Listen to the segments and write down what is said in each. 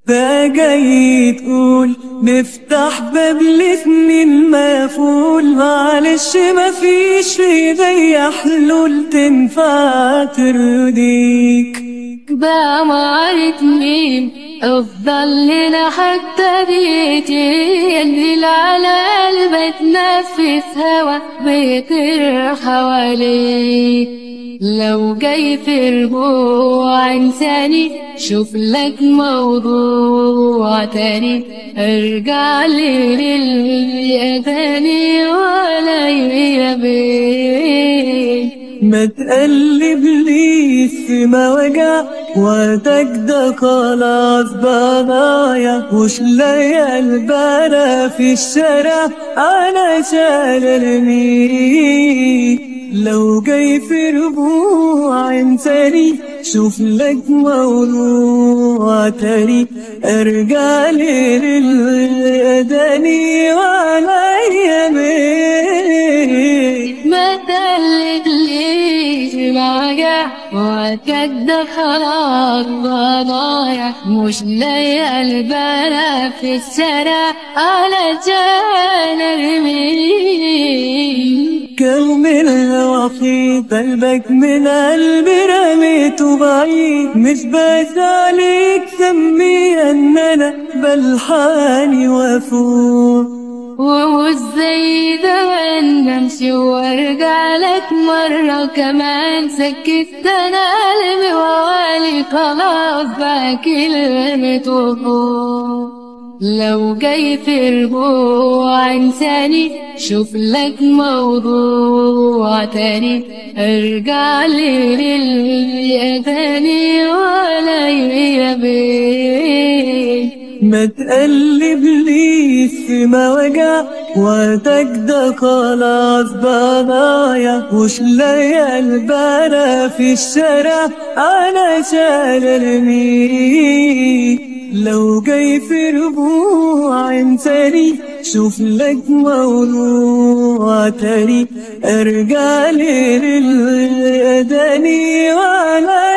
بقى جاي تقول نفتح باب الاتنين مقفول معلش مفيش في ايديا حلول تنفع ترضيك بقى معارض مين افضل لنا حتى بيتي اللي على قلبك تنفس هوا بيطير حواليك لو جاي في ربوع انساني شوف لك موضوع تاني ارجع لي للأغاني ولا يبين ما تقلب لي في وجع وقتك ده خلاص بقى ضايع مش لاقي البلا في الشارع علشان ارميك لو جاي في ربوع انساني شوف لك موضوع تاني ارجع لي للأداني وعلى يمين ما تقلق ليش معجع وقتك ده خلاص بقى ضايع مش لاقي البلا في الشارع علشان ارميك كلم الوحيد قلبك من قلبي رميته بعيد مش بس عليك سمي ان انا بلحاني وافوق ومش زي ده انا امشي وارجع لك مرة كمان سكت انا قلبي ووالي خلاص بقى كلمة وفوق لو جاي في ربوع انساني شوف لك موضوع تاني ارجع لي للأغاني ولا يبين ما تقلب لي في وجع وقتك ده خلاص بقى ضايع مش لاقي البلا في الشارع علشان ارميك لو جاي في ربوع انساني شوف لك موضوع تاني ارجع لي للأداني وعلى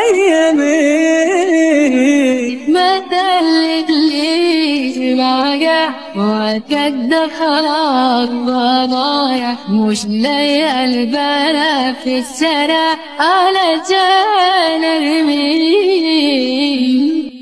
يمين ما تقلق ليش معجع وقتك ده خلاص بقى ضايع مش لاقي البلا في الشارع علشان ارميك